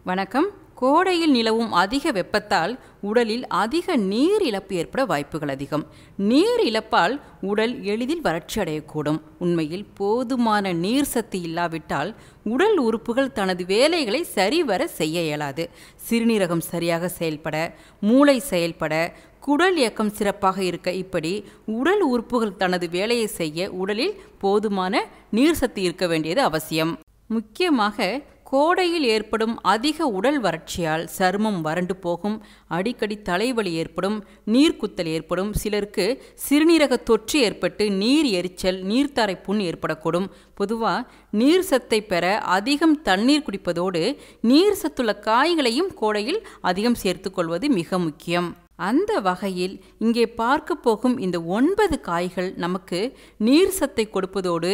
வணக்கம் கோடையில் நிலவும் அதிக வெப்பத்தால் உடலில் அதிக நீர் இழப்பு ஏற்பட வாய்ப்புகள் அதிகம் நீர் இழப்பால் உடல் எளிதில் வறட்சி அடையக்கூடும் உண்மையில் போதுமான நீர் சத்து இல்லாவிட்டால் உடல் உறுப்புகள் தனது வேலைகளை சரிவர செய்ய இயலாது சிறுநீரகம் சரியாக செயல்பட மூளை செயல்பட குடல் இயக்கம் சிறப்பாக இருக்க இப்படி உடல் உறுப்புகள் தனது வேலையை செய்ய உடலில் போதுமான நீர் சத்து இருக்க வேண்டியது அவசியம் முக்கியமாக கோடையில் ஏற்படும் அதிக உடல் வறட்சியால் சருமம் வறண்டு போகும் அடிக்கடி தலைவலி ஏற்படும் நீர்க்குத்தல் ஏற்படும் சிலருக்கு சிறுநீரக தொற்று ஏற்பட்டு நீர் எரிச்சல் நீர்த்தாரை புண் ஏற்படக்கூடும் பொதுவாக நீர் சத்தை பெற அதிகம் தண்ணீர் குடிப்பதோடு நீர் சத்துள்ள காய்களையும் கோடையில் அதிகம் சேர்த்துக்கொள்வது மிக முக்கியம் அந்த வகையில் இங்கே பார்க்க போகும் இந்த ஒன்பது காய்கள் நமக்கு நீர் சத்தை கொடுப்பதோடு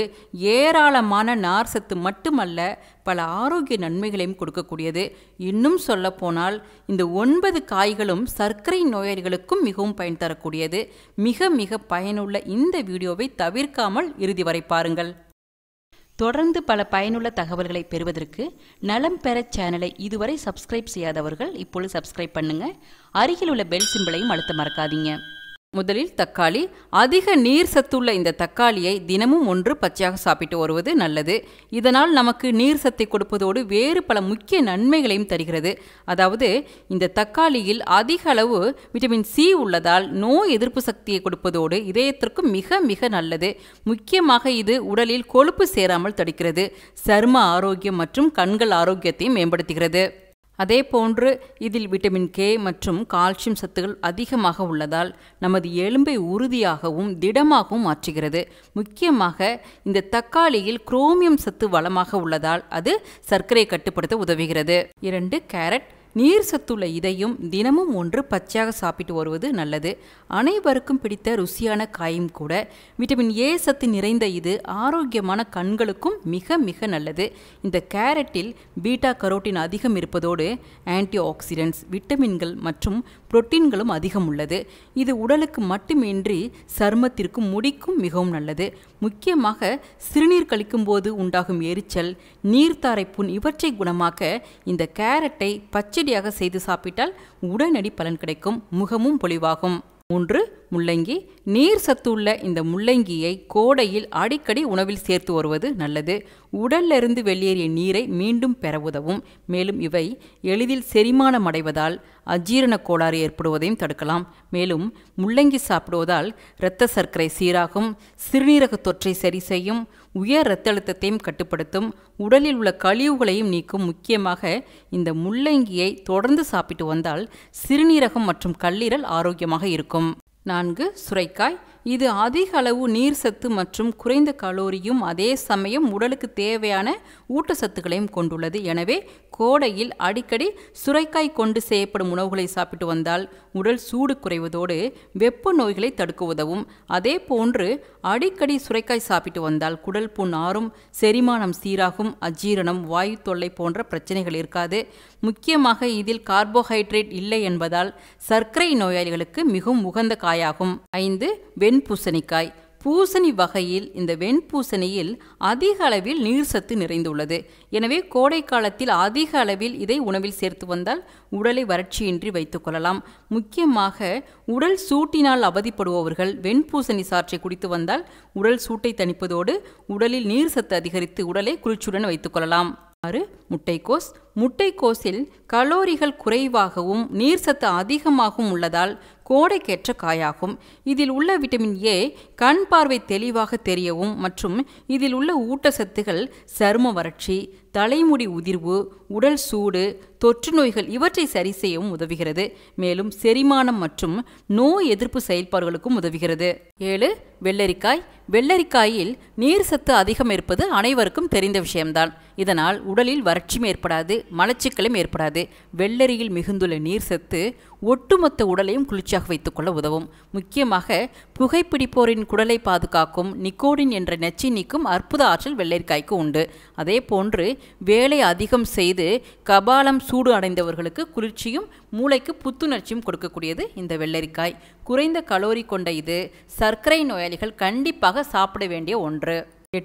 ஏராளமான நார் சத்து மட்டுமல்ல பல ஆரோக்கிய நன்மைகளையும் கொடுக்கக்கூடியது இன்னும் சொல்லப்போனால் இந்த ஒன்பது காய்களும் சர்க்கரை நோயாளிகளுக்கும் மிகவும் பயன் தரக்கூடியது மிக மிக பயனுள்ள இந்த வீடியோவை தவிர்க்காமல் இறுதி வரை பாருங்கள் தொடர்ந்து பல பயனுள்ள தகவல்களை பெறுவதற்கு நலம் பெற சேனலை இதுவரை சப்ஸ்கிரைப் செய்யாதவர்கள் இப்பொழுது சப்ஸ்கிரைப் பண்ணுங்க அருகில் உள்ள பெல் சிம்பிளையும் அழுத்த மறக்காதீங்க முதலில் தக்காளி அதிக நீர் சத்துள்ள இந்த தக்காளியை தினமும் ஒன்று பச்சையாக சாப்பிட்டு வருவது நல்லது இதனால் நமக்கு நீர் சத்தை கொடுப்பதோடு வேறு பல முக்கிய நன்மைகளையும் தருகிறது அதாவது இந்த தக்காளியில் அதிக அளவு விட்டமின் சி உள்ளதால் நோய் எதிர்ப்பு சக்தியை கொடுப்பதோடு இதயத்திற்கும் மிக மிக நல்லது முக்கியமாக இது உடலில் கொழுப்பு சேராமல் தடுக்கிறது சரும ஆரோக்கியம் மற்றும் கண்கள் ஆரோக்கியத்தையும் மேம்படுத்துகிறது அதே போன்று இதில் விட்டமின் கே மற்றும் கால்சியம் சத்துகள் அதிகமாக உள்ளதால் நமது எலும்பை உறுதியாகவும் திடமாகவும் மாற்றுகிறது முக்கியமாக இந்த தக்காளியில் குரோமியம் சத்து வளமாக உள்ளதால் அது சர்க்கரை கட்டுப்படுத்த உதவுகிறது இரண்டு கேரட் நீர் சத்துள்ள இதையும் தினமும் ஒன்று பச்சையாக சாப்பிட்டு வருவது நல்லது அனைவருக்கும் பிடித்த ருசியான காயும் கூட விட்டமின் ஏ சத்து நிறைந்த இது ஆரோக்கியமான கண்களுக்கும் மிக மிக நல்லது இந்த கேரட்டில் பீட்டா கரோட்டின் அதிகம் இருப்பதோடு ஆன்டி ஆக்சிடென்ட்ஸ் விட்டமின்கள் மற்றும் புரோட்டீன்களும் அதிகம் உள்ளது இது உடலுக்கு மட்டுமின்றி சருமத்திற்கும் முடிக்கும் மிகவும் நல்லது முக்கியமாக சிறுநீர் கழிக்கும் போது உண்டாகும் எரிச்சல் நீர்த்தாரை புண் இவற்றை குணமாக்க இந்த கேரட்டை பச்சடியாக செய்து சாப்பிட்டால் உடனடி பலன் கிடைக்கும் முகமும் பொலிவாகும் மூன்று முள்ளங்கி நீர் சத்துள்ள இந்த முள்ளங்கியை கோடையில் அடிக்கடி உணவில் சேர்த்து வருவது நல்லது உடலிலிருந்து வெளியேறிய நீரை மீண்டும் பெற உதவும் மேலும் இவை எளிதில் செரிமானம் அடைவதால் அஜீரண கோளாறு ஏற்படுவதையும் தடுக்கலாம் மேலும் முள்ளங்கி சாப்பிடுவதால் இரத்த சர்க்கரை சீராகும் சிறுநீரக தொற்றை சரி செய்யும் உயர் இரத்த அழுத்தத்தையும் கட்டுப்படுத்தும் உடலில் உள்ள கழிவுகளையும் நீக்கும் முக்கியமாக இந்த முள்ளங்கியை தொடர்ந்து சாப்பிட்டு வந்தால் சிறுநீரகம் மற்றும் கல்லீரல் ஆரோக்கியமாக இருக்கும் நான்கு சுரைக்காய் இது அதிக அளவு நீர் சத்து மற்றும் குறைந்த கலோரியும் அதே சமயம் உடலுக்கு தேவையான ஊட்டச்சத்துக்களையும் கொண்டுள்ளது எனவே கோடையில் அடிக்கடி சுரைக்காய் கொண்டு செய்யப்படும் உணவுகளை சாப்பிட்டு வந்தால் உடல் சூடு குறைவதோடு வெப்ப நோய்களை தடுக்க உதவும் அதே போன்று அடிக்கடி சுரைக்காய் சாப்பிட்டு வந்தால் குடல் புண் ஆறும் செரிமானம் சீராகும் அஜீரணம் வாயு தொல்லை போன்ற பிரச்சனைகள் இருக்காது முக்கியமாக இதில் கார்போஹைட்ரேட் இல்லை என்பதால் சர்க்கரை நோயாளிகளுக்கு மிகவும் உகந்த காயாகும் ஐந்து வெண்பூசணிக்காய் பூசணி வகையில் இந்த வெண்பூசணியில் அதிக அளவில் நீர் சத்து நிறைந்துள்ளது எனவே கோடை காலத்தில் அதிக அளவில் இதை உணவில் சேர்த்து வந்தால் உடலை வறட்சியின்றி வைத்துக் கொள்ளலாம் முக்கியமாக உடல் சூட்டினால் அவதிப்படுபவர்கள் வெண்பூசணி சாற்றை குடித்து வந்தால் உடல் சூட்டை தணிப்பதோடு உடலில் நீர் சத்து அதிகரித்து உடலை குளிர்ச்சியுடன் வைத்துக் கொள்ளலாம் ஆறு முட்டைக்கோஸ் முட்டைக்கோஸில் கலோரிகள் குறைவாகவும் நீர் சத்து அதிகமாகவும் உள்ளதால் கோடைக்கேற்ற காயாகும் இதில் உள்ள விட்டமின் ஏ கண் பார்வை தெளிவாக தெரியவும் மற்றும் இதில் உள்ள ஊட்டச்சத்துகள் சரும வறட்சி தலைமுடி உதிர்வு உடல் சூடு தொற்று நோய்கள் இவற்றை சரி செய்யவும் உதவுகிறது மேலும் செரிமானம் மற்றும் நோய் எதிர்ப்பு செயல்பாடுகளுக்கும் உதவுகிறது ஏழு வெள்ளரிக்காய் வெள்ளரிக்காயில் நீர் சத்து அதிகம் இருப்பது அனைவருக்கும் தெரிந்த விஷயம்தான் இதனால் உடலில் வறட்சியும் ஏற்படாது மலச்சிக்கலும் ஏற்படாது வெள்ளரியில் மிகுந்துள்ள நீர் சத்து ஒட்டுமொத்த உடலையும் குளிர்ச்சியாக வைத்துக்கொள்ள உதவும் முக்கியமாக புகைப்பிடிப்போரின் குடலை பாதுகாக்கும் நிக்கோடின் என்ற நெச்சை நீக்கும் அற்புத ஆற்றல் வெள்ளரிக்காய்க்கு உண்டு அதே போன்று வேலை அதிகம் செய்து கபாலம் சூடு அடைந்தவர்களுக்கு குளிர்ச்சியும் மூளைக்கு புத்துணர்ச்சியும் கொடுக்கக்கூடியது இந்த வெள்ளரிக்காய் குறைந்த கலோரி கொண்ட இது சர்க்கரை நோயாளிகள் கண்டிப்பாக சாப்பிட வேண்டிய ஒன்று எட்டு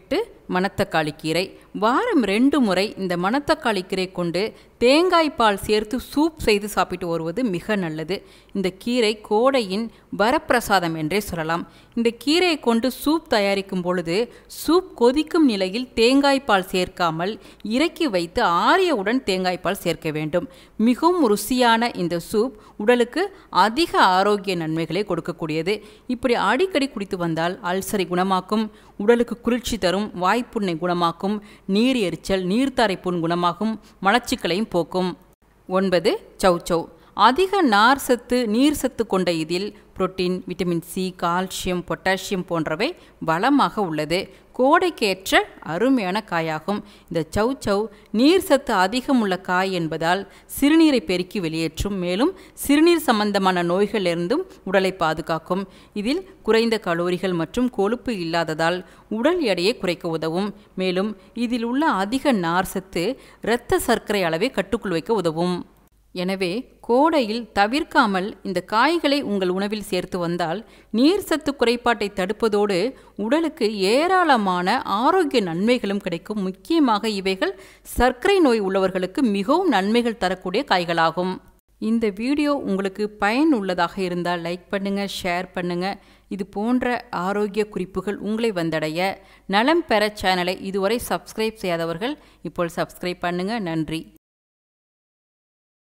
மணத்தக்காளி கீரை வாரம் ரெண்டு முறை இந்த மணத்தக்காளி கீரை கொண்டு தேங்காய் பால் சேர்த்து சூப் செய்து சாப்பிட்டு வருவது மிக நல்லது இந்த கீரை கோடையின் வரப்பிரசாதம் என்றே சொல்லலாம் இந்த கீரையை கொண்டு சூப் தயாரிக்கும் பொழுது சூப் கொதிக்கும் நிலையில் தேங்காய் பால் சேர்க்காமல் இறக்கி வைத்து ஆரியவுடன் தேங்காய் பால் சேர்க்க வேண்டும் மிகவும் ருசியான இந்த சூப் உடலுக்கு அதிக ஆரோக்கிய நன்மைகளை கொடுக்கக்கூடியது இப்படி அடிக்கடி குடித்து வந்தால் அல்சரை குணமாக்கும் உடலுக்கு குளிர்ச்சி தரும் வாய்ப்புண்ணை குணமாக்கும் நீர் எரிச்சல் நீர்த்தாரை புண் குணமாகும் மலச்சிக்கலையும் போக்கும் ஒன்பது சௌச்சௌ அதிக நார் சத்து நீர் சத்து கொண்ட இதில் protein vitamin C calcium potassium போன்றவை வளமாக உள்ளது கோடைக்கேற்ற அருமையான காயாகும் இந்த சௌ சௌ நீர் சத்து அதிகம் உள்ள காய் என்பதால் சிறுநீரை பெருக்கி வெளியேற்றும் மேலும் சிறுநீர் சம்பந்தமான நோய்களிலிருந்தும் உடலை பாதுகாக்கும் இதில் குறைந்த கலோரிகள் மற்றும் கொழுப்பு இல்லாததால் உடல் எடையை குறைக்க உதவும் மேலும் இதில் உள்ள அதிக நார் சத்து இரத்த சர்க்கரை அளவை கட்டுக்குள் வைக்க உதவும் எனவே கோடையில் தவிர்க்காமல் இந்த காய்களை உங்கள் உணவில் சேர்த்து வந்தால் நீர் சத்து குறைபாட்டை தடுப்பதோடு உடலுக்கு ஏராளமான ஆரோக்கிய நன்மைகளும் கிடைக்கும் முக்கியமாக இவைகள் சர்க்கரை நோய் உள்ளவர்களுக்கு மிகவும் நன்மைகள் தரக்கூடிய காய்களாகும் இந்த வீடியோ உங்களுக்கு பயனுள்ளதாக இருந்தால் லைக் பண்ணுங்கள் ஷேர் பண்ணுங்கள் இது போன்ற ஆரோக்கிய குறிப்புகள் உங்களை வந்தடைய நலம் பெற சேனலை இதுவரை சப்ஸ்கிரைப் செய்யாதவர்கள் இப்போ சப்ஸ்கிரைப் பண்ணுங்கள் நன்றி